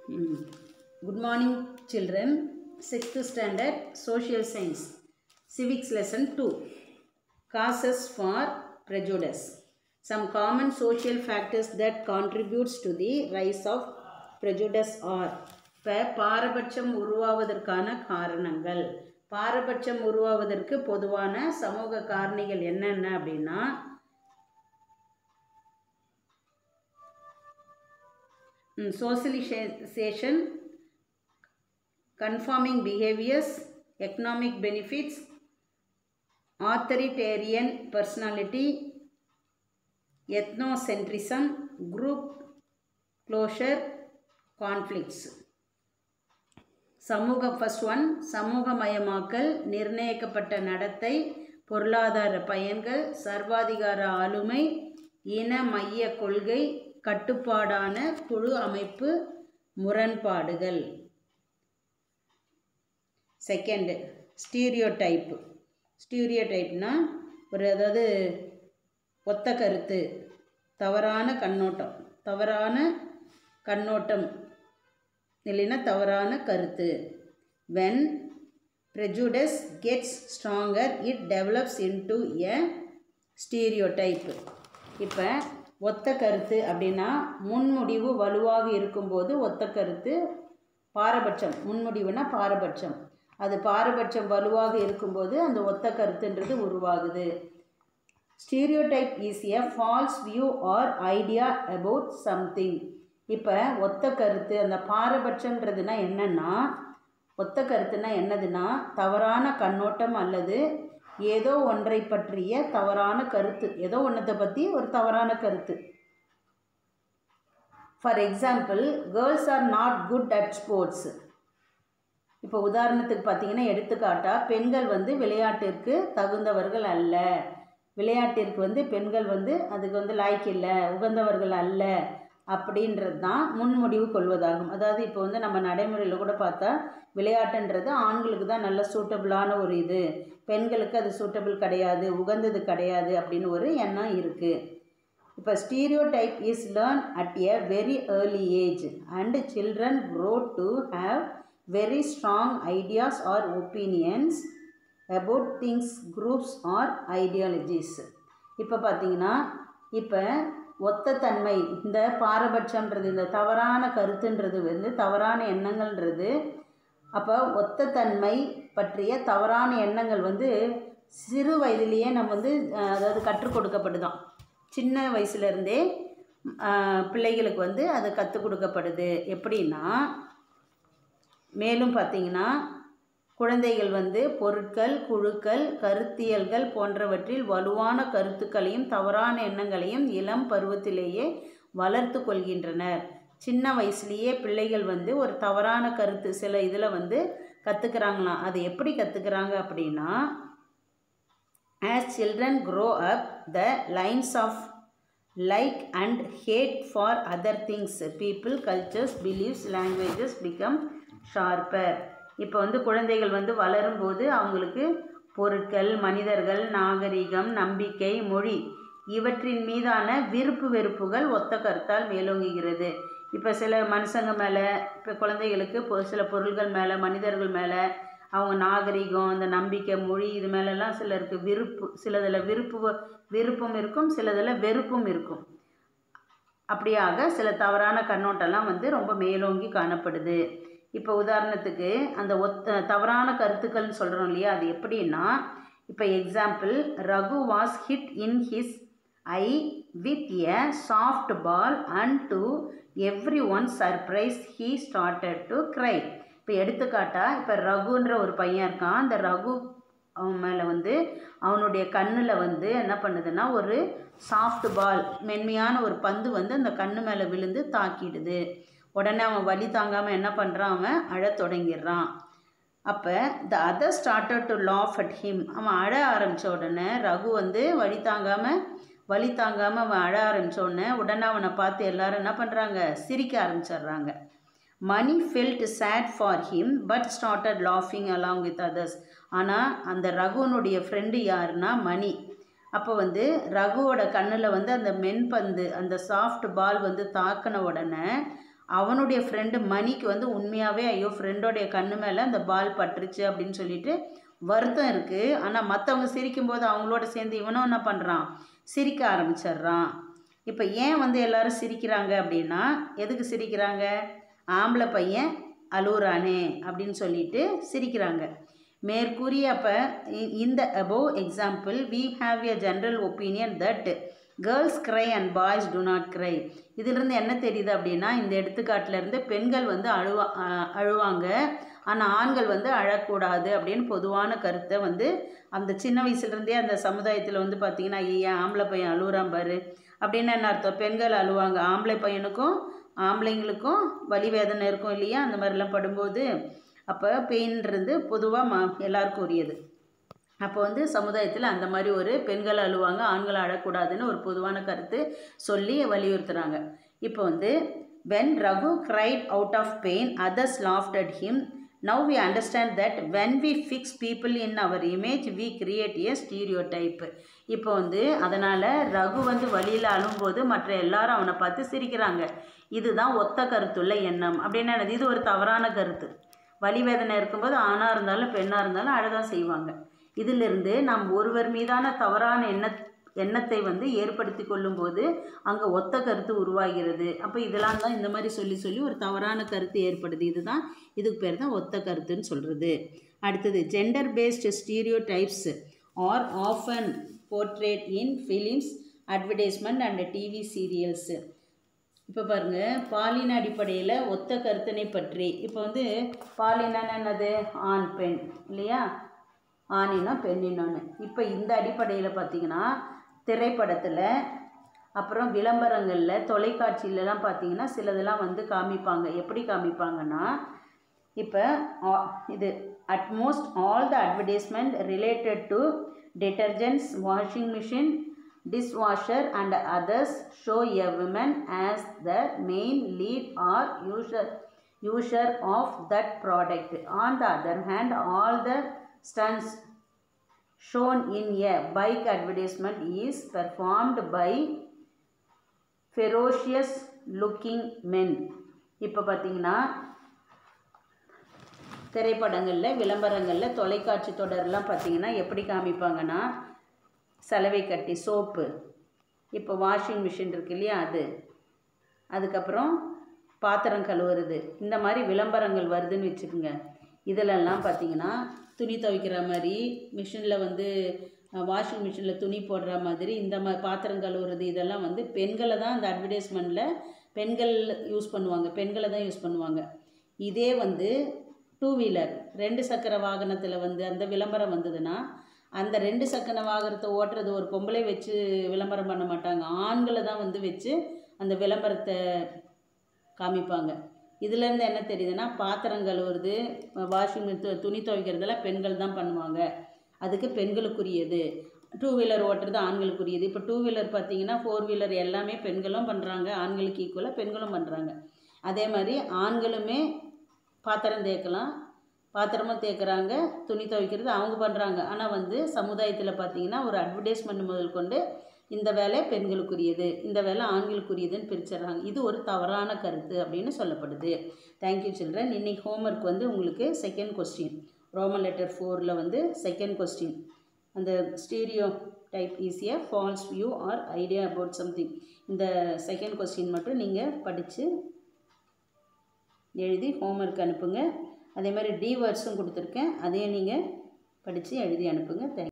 Mm. Good morning, children. Sixth standard Social Science, Civics Lesson 2. Causes for prejudice. Some common social factors that contributes to the rise of prejudice are இப்போ பாரபட்சம் உருவாவதற்கான காரணங்கள் பாரபட்சம் உருவாவதற்கு பொதுவான சமூக காரணிகள் என்னென்ன அப்படின்னா socialisation conforming behaviors, economic benefits, authoritarian personality, ethnocentrism, group closure, conflicts. சமூக ஃபர்ஸ்ட் ஒன் சமூகமயமாக்கல் நிர்ணயிக்கப்பட்ட நடத்தை பொருளாதார பயன்கள் சர்வாதிகார ஆளுமை இன மைய கொள்கை கட்டுப்பாடான குழு அமைப்பு முரண்பாடுகள் செகண்டு ஸ்டீரியோ டைப்பு ஸ்டீரியோ டைப்னா ஒரு அதாவது ஒத்த கருத்து தவறான கண்ணோட்டம் தவறான கண்ணோட்டம் இல்லைன்னா தவறான கருத்து when prejudice gets stronger it develops into a stereotype இப்போ ஒத்த கருத்து அப்படின்னா முன்முடிவு வலுவாக இருக்கும்போது ஒத்த கருத்து பாரபட்சம் முன்முடிவுனா பாரபட்சம் அது பாரபட்சம் வலுவாக இருக்கும்போது அந்த ஒத்த கருத்துன்றது உருவாகுது stereotype is a false view or idea about something இப்போ ஒத்த கருத்து அந்த பாரபட்சம்ன்றதுனா என்னென்னா ஒத்த கருத்துனா என்னதுன்னா தவறான கண்ணோட்டம் அல்லது ஏதோ ஒன்றை பற்றிய தவறான கருத்து ஏதோ ஒன்றத்தை பற்றி ஒரு தவறான கருத்து for example girls are not good at sports இப்போ உதாரணத்துக்கு பார்த்தீங்கன்னா எடுத்துக்காட்டாக பெண்கள் வந்து விளையாட்டிற்கு தகுந்தவர்கள் அல்ல விளையாட்டிற்கு வந்து பெண்கள் வந்து அதுக்கு வந்து லாய்க்கு இல்லை உகந்தவர்கள் அல்ல அப்படின்றது தான் முன்முடிவு கொள்வதாகும் அதாவது இப்போ வந்து நம்ம நடைமுறையில் கூட பார்த்தா விளையாட்டுன்றது ஆண்களுக்கு தான் நல்ல சூட்டபிளான ஒரு இது பெண்களுக்கு அது சூட்டபிள் கிடையாது உகந்தது கிடையாது அப்படின்னு ஒரு எண்ணம் இருக்குது இப்போ stereotype is learn at a very early age and children grow to have very strong ideas or opinions about things groups or ideologies இப்போ பார்த்தீங்கன்னா இப்போ ஒத்த தன்மை இந்த பாரபட்சம்ன்றது இந்த தவறான கருத்துன்றது வந்து தவறான எண்ணங்கள்ன்றது அப்போ ஒத்த தன்மை பற்றிய தவறான எண்ணங்கள் வந்து சிறு வயதிலேயே நம்ம வந்து அதாவது கற்றுக் கொடுக்கப்படுதான் சின்ன வயசுலேருந்தே பிள்ளைகளுக்கு வந்து அது கற்றுக் கொடுக்கப்படுது எப்படின்னா மேலும் பார்த்திங்கன்னா குழந்தைகள் வந்து பொருட்கள் குழுக்கள் கருத்தியல்கள் போன்றவற்றில் வலுவான கருத்துக்களையும் தவறான எண்ணங்களையும் இளம் பருவத்திலேயே வளர்த்து கொள்கின்றனர் சின்ன வயசுலேயே பிள்ளைகள் வந்து ஒரு தவறான கருத்து சில இதில் வந்து கற்றுக்குறாங்களாம் அது எப்படி கற்றுக்குறாங்க அப்படின்னா as children grow up the lines of like and hate for other things people cultures believes languages become sharper இப்போ வந்து குழந்தைகள் வந்து வளரும்போது அவங்களுக்கு பொருட்கள் மனிதர்கள் நாகரிகம் நம்பிக்கை மொழி இவற்றின் மீதான விருப்பு வெறுப்புகள் ஒத்த கருத்தால் மேலோங்குகிறது இப்போ சில மனுஷங்க மேலே இப்போ குழந்தைகளுக்கு சில பொருள்கள் மேலே மனிதர்கள் மேலே அவங்க நாகரிகம் அந்த நம்பிக்கை மொழி இது மேலெல்லாம் சிலருக்கு விருப்பு சிலதில் விருப்பு விருப்பம் இருக்கும் சிலதில் வெறுப்பும் இருக்கும் அப்படியாக சில தவறான கண்ணோட்டம்லாம் வந்து ரொம்ப மேலோங்கி காணப்படுது இப்போ உதாரணத்துக்கு அந்த ஒத் தவறான கருத்துக்கள்னு சொல்கிறோம் இல்லையா அது எப்படின்னா இப்போ example Raghu was hit in his eye with a soft ball and to everyone surprise he started to cry இப்போ எடுத்துக்காட்டால் இப்போ ரகுன்ற ஒரு பையன் இருக்கான் அந்த ரகு அவன் மேலே வந்து அவனுடைய கண்ணில் வந்து என்ன பண்ணுதுன்னா ஒரு சாஃப்ட் பால் மென்மையான ஒரு பந்து வந்து அந்த கண்ணு மேலே விழுந்து தாக்கிடுது உடனே அவன் வலி தாங்காமல் என்ன பண்ணுறான் அவன் அழத் தொடங்கிடுறான் அப்போ the other started to laugh at him அவன் அழ ஆரம்பித்த உடனே ரகு வந்து வலி தாங்காமல் வலி தாங்காமல் அவன் அழ ஆரம்பித்த உடனே உடனே அவனை பார்த்து எல்லாரும் என்ன பண்ணுறாங்க சிரிக்க ஆரம்பிச்சிடுறாங்க Mani felt sad for him but started லாஃபிங் அலாங் வித் அதர்ஸ் ஆனால் அந்த ரகுனுடைய ஃப்ரெண்டு யாருன்னா மணி அப்போ வந்து ரகுவோட கண்ணில் வந்து அந்த மென்பந்து அந்த சாஃப்ட் பால் வந்து தாக்கின உடனே அவனுடைய ஃப்ரெண்டு மணிக்கு வந்து உண்மையாகவே ஐயோ ஃப்ரெண்டோடைய கண்ணு மேலே அந்த பால் பட்டுருச்சு அப்படின்னு சொல்லிட்டு வருத்தம் இருக்குது ஆனால் மற்றவங்க சிரிக்கும்போது அவங்களோட சேர்ந்து இவனும் என்ன பண்ணுறான் சிரிக்க ஆரம்பிச்சிடுறான் இப்போ ஏன் வந்து எல்லாரும் சிரிக்கிறாங்க அப்படின்னா எதுக்கு சிரிக்கிறாங்க ஆம்பளை பையன் அழுகுறானே அப்படின்னு சொல்லிட்டு சிரிக்கிறாங்க மேற்கூறிய அப்போ இந்த above example we have a general opinion that girls cry and boys do not cry இதிலிருந்து என்ன தெரியுது அப்படின்னா இந்த எடுத்துக்காட்டுல இருந்து பெண்கள் வந்து அழுவா அஹ் அழுவாங்க ஆனால் ஆண்கள் வந்து அழக்கூடாது அப்படின்னு பொதுவான கருத்தை வந்து அந்த சின்ன வயசுலேருந்தே அந்த சமுதாயத்தில் வந்து பார்த்திங்கன்னா ஐயா ஆம்பளை பையன் அழுகுறான் பாரு அப்படின்னு என்ன அர்த்தம் பெண்கள் அழுவாங்க ஆம்பளை பையனுக்கும் ஆம்பளைங்களுக்கும் வலி வேதனை இருக்கும் இல்லையா அந்த மாதிரிலாம் படும்போது அப்போ பெயின்றது பொதுவாக ம எல்லாருக்கும் உரியது அப்போ வந்து சமுதாயத்தில் அந்த மாதிரி ஒரு பெண்கள் அழுவாங்க ஆண்கள் அழக்கூடாதுன்னு ஒரு பொதுவான கருத்து சொல்லி வலியுறுத்துகிறாங்க இப்போ வந்து when Raghu cried out of pain others laughed at him now we understand that when we fix people in our image we create a stereotype இப்போ வந்து அதனால் ரகு வந்து வழியில் அழும்போது மற்ற எல்லாரும் அவனை பார்த்து சிரிக்கிறாங்க இதுதான் ஒத்த கருத்துள்ள எண்ணம் அப்படின்னு என்னது இது ஒரு தவறான கருத்து வலி வேதனை இருக்கும்போது ஆணாக இருந்தாலும் பெண்ணாக இருந்தாலும் அழகாக செய்வாங்க இதிலிருந்து நாம் ஒருவர் மீதான தவறான எண்ண எண்ணத்தை வந்து ஏற்படுத்தி கொள்ளும்போது அங்கே ஒத்த கருத்து உருவாகிறது அப்போ இதெல்லாம் தான் இந்த மாதிரி சொல்லி சொல்லி ஒரு தவறான கருத்து ஏற்படுது இதுதான் இதுக்கு பேர் தான் ஒத்த கருத்துன்னு சொல்கிறது அடுத்தது gender based stereotype are often portrayed in films advertisement and TV serials இப்போ பாருங்க பாலின அடிப்படையில் ஒத்த கருத்தினை பற்றி இப்போ வந்து பாலினன்னு என்னது ஆண் பெண் இல்லையா ஆணினா பெண்ணினோன்னு இப்போ இந்த அடிப்படையில் பார்த்தீங்கன்னா திரைப்படத்தில் அப்புறம் விளம்பரங்களில் தொலைக்காட்சியிலலாம் பார்த்தீங்கன்னா சிலதெல்லாம் வந்து காமிப்பாங்க எப்படி காமிப்பாங்கன்னா இப்போ ஆ- இது almost all the advertisement related to detergents washing machine dishwasher and others show a woman as the main lead or user user of that product on the other hand all the stunts shown in a bike advertisement is performed by ferocious looking men இப்போ பார்த்தீங்கன்னா திரைப்படங்களில் விளம்பரங்களில் தொலைக்காட்சி தொடர்லாம் பார்த்தீங்கன்னா எப்படி காமிப்பாங்கன்னா சலவை கட்டி soap இப்போ வாஷிங் மிஷின் இருக்கு இல்லையா அது அதுக்கப்புறம் பாத்திரம் கழுவுறது இந்த மாதிரி விளம்பரங்கள் வருதுன்னு வச்சுக்கோங்க இதிலெல்லாம் பார்த்தீங்கன்னா துணி துவைக்கிற மாதிரி மிஷினில் வந்து வாஷிங் மிஷினில் துணி போடுற மாதிரி இந்த மாதிரி பாத்திரம் கழுவுறது இதெல்லாம் வந்து பெண்களை தான் அந்த அட்வர்டைஸ்மெண்ட்டில் பெண்கள் யூஸ் பண்ணுவாங்க பெண்களை தான் யூஸ் பண்ணுவாங்க இதே வந்து டூ வீலர் ரெண்டு சக்கர வாகனத்தில் வந்து அந்த விளம்பரம் வந்ததுன்னா அந்த ரெண்டு சக்கர வாகனத்தை ஓட்டுறது ஒரு பொம்பளை வச்சு விளம்பரம் பண்ண மாட்டாங்க ஆண்களை தான் வந்து வச்சு அந்த விளம்பரத்தை காமிப்பாங்க இதுலேருந்து என்ன தெரியுதுன்னா பாத்திரம் கழுவுறது வாஷிங் துணி துவைக்கிறதெல்லாம் பெண்கள் தான் பண்ணுவாங்க அதுக்கு பெண்களுக்குரியது டூ வீலர் ஓட்டுறது ஆண்களுக்குரியது இப்போ டூ வீலர் பார்த்தீங்கன்னா ஃபோர் வீலர் எல்லாமே பெண்களும் பண்ணுறாங்க ஆண்களுக்கு ஈக்குவலாக பெண்களும் பண்ணுறாங்க அதே மாதிரி ஆண்களுமே பாத்திரம் தேய்க்கலாம் பாத்திரமும் தேய்க்கிறாங்க துணி துவைக்கிறது அவங்க பண்ணுறாங்க ஆனால் வந்து சமுதாயத்தில் பார்த்தீங்கன்னா ஒரு அட்வர்டைஸ்மெண்ட் முதல் கொண்டு இந்த வேலை பெண்களுக்குரியது இந்த வேலை ஆண்களுக்குரியதுன்னு பிரிச்சிடுறாங்க இது ஒரு தவறான கருத்து அப்படின்னு சொல்லப்படுது தேங்க்யூ சில்ட்ரன் இன்னைக்கு ஹோம்ஒர்க் வந்து உங்களுக்கு செகண்ட் கொஸ்டின் ரோமன் லெட்டர் ஃபோரில் வந்து செகண்ட் கொஸ்டின் அந்த ஸ்டீரியோ டைப் ஈஸியாக false view or idea about something இந்த செகண்ட் கொஸ்டின் மட்டும் நீங்கள் படித்து எழுதி ஹோம்ஒர்க் அனுப்புங்க அதே மாதிரி டி வேர்ட்ஸும் கொடுத்துருக்கேன் அதையும் நீங்கள் படித்து எழுதி அனுப்புங்க தேங்க்